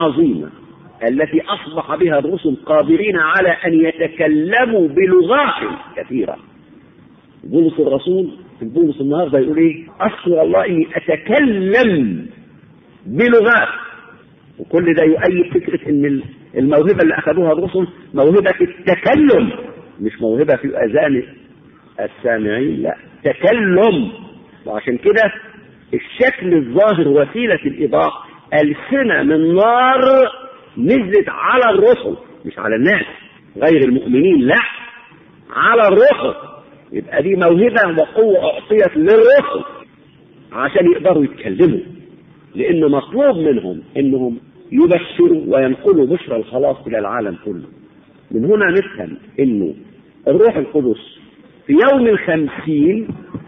عظيمة التي أصبح بها الرسل قادرين على أن يتكلموا بلغات كثيرة بولس الرسول في بولس النهارده يقول ايه؟ أشكر الله إني أتكلم بلغات وكل ده يؤيد فكرة إن الموهبة اللي أخذوها الرسل موهبة التكلم مش موهبة في أذان السامعين لا تكلم وعشان كده الشكل الظاهر وسيلة الإيضاح ألسنة من نار نزلت على الرسل مش على الناس غير المؤمنين لا على الرسل يبقى دي موهبة وقوة أعطيت للرسل عشان يقدروا يتكلموا لأن مطلوب منهم إنهم يبشروا وينقلوا بشرى الخلاص إلى العالم كله من هنا نفهم إنه الروح القدس في يوم الخمسين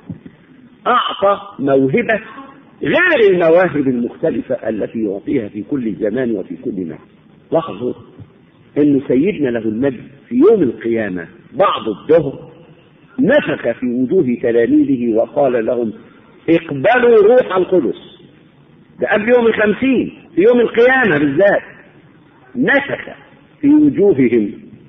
أعطى موهبة غير المواهب المختلفة التي يعطيها في كل زمان وفي كل مكان لاحظوا أن سيدنا له المجد في يوم القيامة بعض الظهر نفخ في وجوه تلاميذه وقال لهم اقبلوا روح القدس ده قبل يوم الخمسين في يوم القيامة بالذات نفخ في وجوههم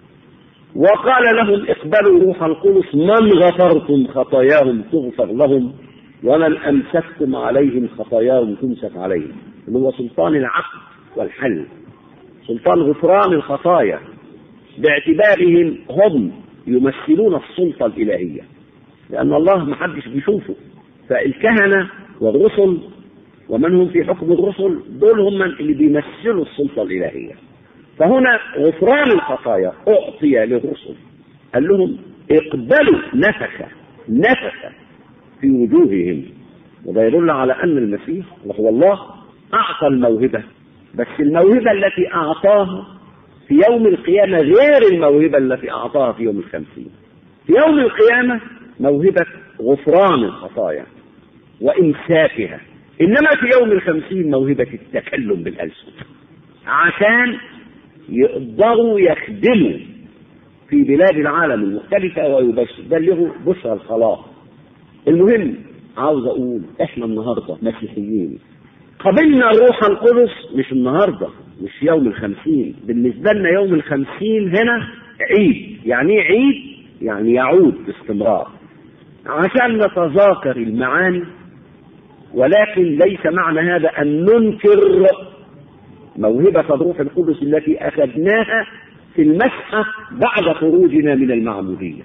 وقال لهم اقبلوا روح القدس من غفرتم خطاياهم تغفر لهم ومن امسكتم عليهم خطاياهم تمسك عليهم اللي هو سلطان العقل والحل سلطان غفران الخطايا باعتبارهم هم يمثلون السلطة الإلهية لأن الله ما حدش بيشوفه فالكهنة والرسل ومن هم في حكم الرسل دول هم اللي بيمثلوا السلطة الإلهية فهنا غفران الخطايا أعطي للرسل قال لهم اقبلوا نفخ نفخ في وجوههم وده يدل على أن المسيح وهو الله أعطى الموهبة بس الموهبة التي أعطاها في يوم القيامة غير الموهبة التي أعطاها في يوم الخمسين في يوم القيامة موهبة غفران الخطايا وإمساكها إنما في يوم الخمسين موهبة التكلم بالألسن عشان يقدروا يخدموا في بلاد العالم المختلفة ويبلغوا بشرى الخلاص المهم عاوز أقول إحنا النهاردة مسيحيين قبلنا الروح القدس مش النهاردة مش يوم الخمسين بالنسبة لنا يوم الخمسين هنا عيد يعني ايه عيد يعني يعود باستمرار عشان نتذاكر المعاني ولكن ليس معنى هذا أن ننكر موهبة الروح القدس التي أخذناها في المسحة بعد خروجنا من المعمودية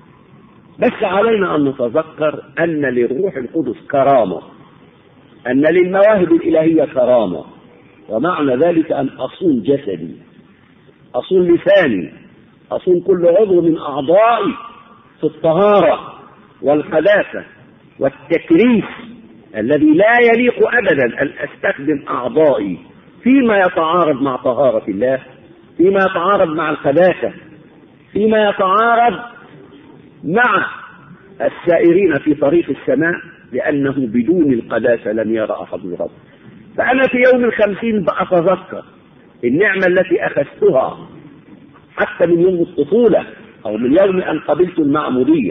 بس علينا أن نتذكر أن للروح القدس كرامة أن للمواهب الإلهية كرامة ومعنى ذلك أن أصون جسدي أصون لساني أصون كل عضو من أعضائي في الطهارة والقداسة والتكريس الذي لا يليق أبدا أن أستخدم أعضائي فيما يتعارض مع طهارة الله فيما يتعارض مع القداسة فيما يتعارض مع السائرين في طريق السماء لأنه بدون القداسة لن يرى أحد الرب فأنا في يوم الخمسين بأتذكر النعمة التي أخذتها حتى من يوم الطفولة أو من يوم أن قبلت المعمودية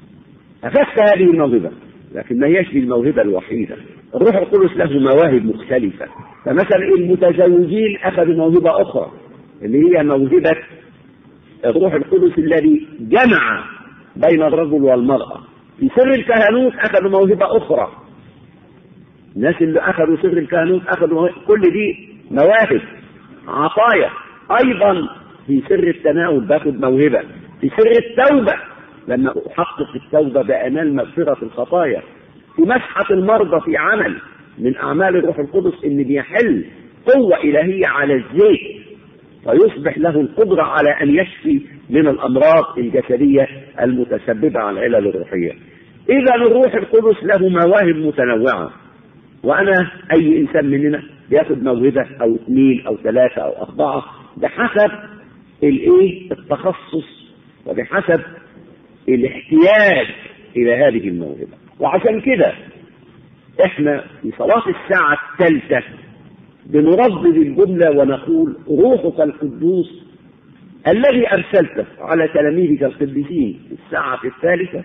أخذت هذه الموهبة لكن ما هيش دي الموهبة الوحيدة الروح القدس له مواهب مختلفة فمثلا المتزوجين أخذوا موهبة أخرى اللي هي موهبة الروح القدس الذي جمع بين الرجل والمرأة في سر الكهنوت أخذوا موهبة أخرى الناس اللي أخذوا سر الكهنوت أخذوا كل دي مواهب عطايا أيضا في سر التناول باخد موهبة في سر التوبة لما أحقق التوبة بأنال مغفرة الخطايا في مسحة المرضى في عمل من أعمال الروح القدس إن بيحل قوة إلهية على الزيت فيصبح له القدرة على أن يشفي من الأمراض الجسدية المتسببة عن العلل الروحية إذا الروح القدس له مواهب متنوعة وأنا أي إنسان مننا بياخد موهبة أو اثنين أو ثلاثة أو أربعة بحسب الإيه التخصص وبحسب الاحتياج إلى هذه الموهبة وعشان كده احنا في صلاة الساعة الثالثة بنردد الجملة ونقول روحك القدوس الذي أرسلته على تلاميذك القديسين في الساعة الثالثة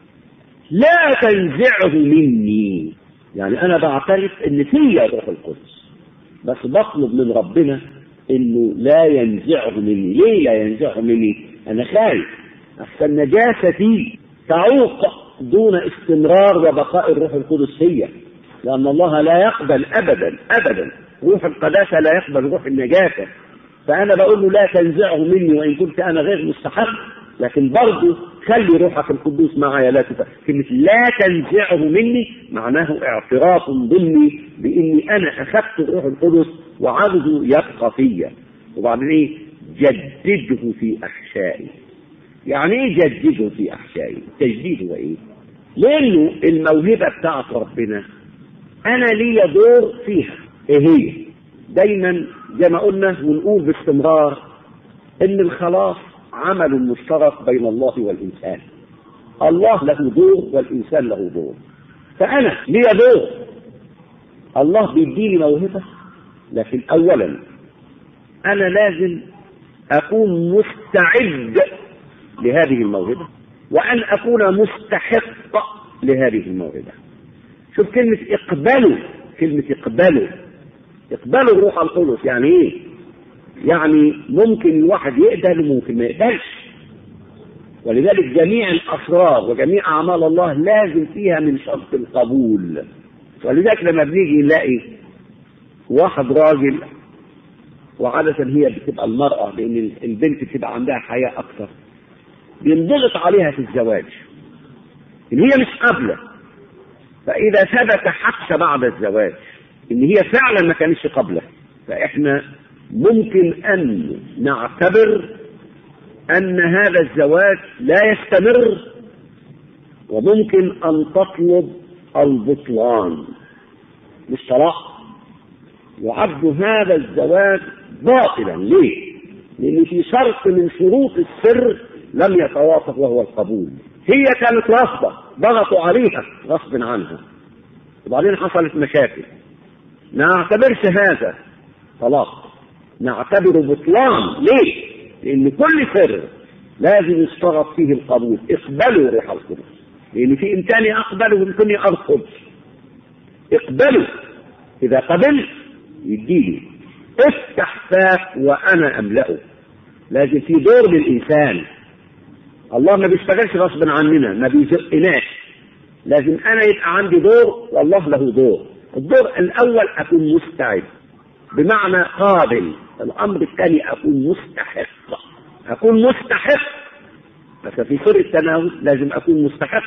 لا تنزعه مني يعني أنا بعترف إن فيا الروح القدس بس بطلب من ربنا انه لا ينزعه مني ليه لا ينزعه مني انا خايف احسن نجاستي تعوق دون استمرار وبقاء الروح القدس فيا لان الله لا يقبل ابدا ابدا روح القداسه لا يقبل روح النجاسه فانا بقول له لا تنزعه مني وان كنت انا غير مستحق لكن برضه خلي روحك القدوس معي لا تفعل كلمة لا تنزعه مني معناه اعتراف ضمني بإني أنا أخذت الروح القدس وعاوزه يبقى فيا وبعدين إيه جدده في أحشائي يعني إيه جدده في أحشائي التجديد هو إيه لأنه الموهبة بتاعت ربنا أنا لي دور فيها إيه هي دايما زي ما قلنا ونقول باستمرار إن الخلاص عمل مشترك بين الله والإنسان الله له دور والإنسان له دور فأنا لي دور الله بيديني موهبة لكن أولا أنا لازم أكون مستعد لهذه الموهبة وأن أكون مستحق لهذه الموهبة شوف كلمة اقبلوا كلمة اقبلوا اقبلوا الروح القدس يعني ايه؟ يعني ممكن الواحد يقبل وممكن ما يقبلش ولذلك جميع الاسرار وجميع اعمال الله لازم فيها من شرط القبول ولذلك لما بنيجي نلاقي واحد راجل وعادة هي بتبقى المرأة لأن البنت بتبقى عندها حياة أكثر بينضغط عليها في الزواج إن هي مش قابلة فإذا ثبت حتى بعد الزواج إن هي فعلا ما كانتش قابلة فإحنا ممكن أن نعتبر أن هذا الزواج لا يستمر وممكن أن تطلب البطلان مش طلاق يعد هذا الزواج باطلا ليه؟ لأن في شرط من شروط السر لم يتوافق وهو القبول هي كانت رافضة ضغطوا عليها غصب عنها وبعدين حصلت مشاكل نعتبرش هذا طلاق نعتبره بطلان ليه؟ لأن كل سر لازم يشترط فيه القبول اقبلوا روح القدس لأن في إمكاني أقبل ويمكنني أرفض اقبلوا إذا قبلت يديني افتح فاك وأنا أملأه لازم في دور للإنسان الله ما بيشتغلش غصب عننا ما بيزقناش لازم أنا يبقى عندي دور والله له دور الدور الأول أكون مستعد بمعنى قابل الأمر الثاني أكون مستحق أكون مستحق بس في سر التناول لازم أكون مستحق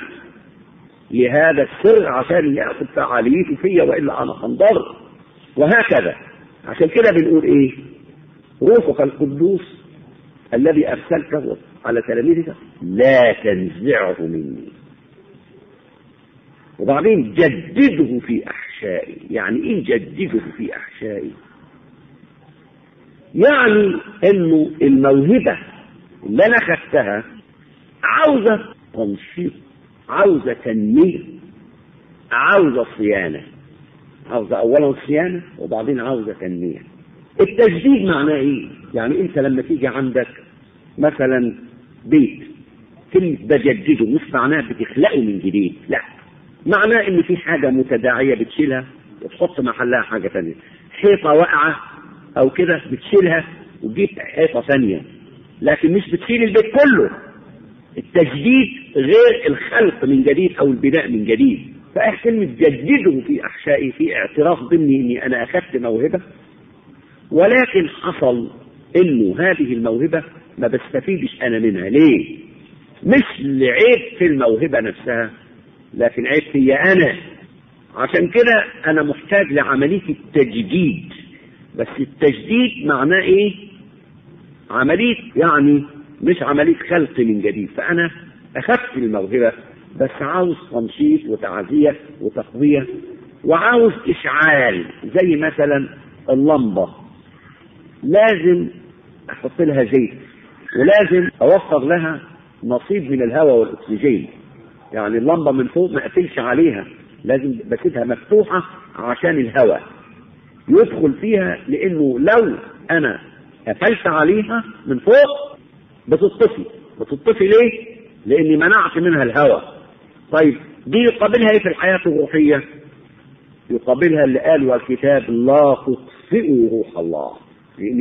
لهذا السر عشان ياخذ فعاليته فيا والا انا هنضر وهكذا عشان كده بنقول ايه روحك القدوس الذي ارسلته على تلاميذك لا تنزعه مني وبعدين جدده في احشائي يعني ايه جدده في احشائي يعني انه الموهبه اللي انا خدتها عاوزه تنشيط عاوزة تنمية عاوزة صيانة عاوزة أولا صيانة وبعدين عاوزة تنمية التجديد معناه إيه؟ يعني أنت لما تيجي عندك مثلا بيت كلمة بجدده مش معناه بتخلقه من جديد لا معناه إن في حاجة متداعية بتشيلها وتحط محلها حاجة ثانية حيطة واقعة أو كده بتشيلها وتجيب حيطة ثانية لكن مش بتشيل البيت كله التجديد غير الخلق من جديد او البناء من جديد فكلمة جدده في احشائي في اعتراف ضمني اني انا اخذت موهبة ولكن حصل انه هذه الموهبة ما بستفيدش انا منها ليه؟ مش لعيب في الموهبة نفسها لكن عيب فيا انا عشان كده انا محتاج لعملية التجديد بس التجديد معناه ايه؟ عملية يعني مش عملية خلق من جديد فأنا أخذت الموهبة بس عاوز تنشيط وتعزية وتقوية وعاوز إشعال زي مثلا اللمبة لازم أحط لها زيت ولازم أوفر لها نصيب من الهواء والأكسجين يعني اللمبة من فوق ما أقفلش عليها لازم بسيبها مفتوحة عشان الهواء يدخل فيها لأنه لو أنا قفلت عليها من فوق بتطفي بتطفي ليه؟ لاني منعت منها الهواء طيب دي يقابلها ايه في الحياه الروحيه؟ يقابلها اللي قاله الكتاب لا تطفئ يطفئوا روح الله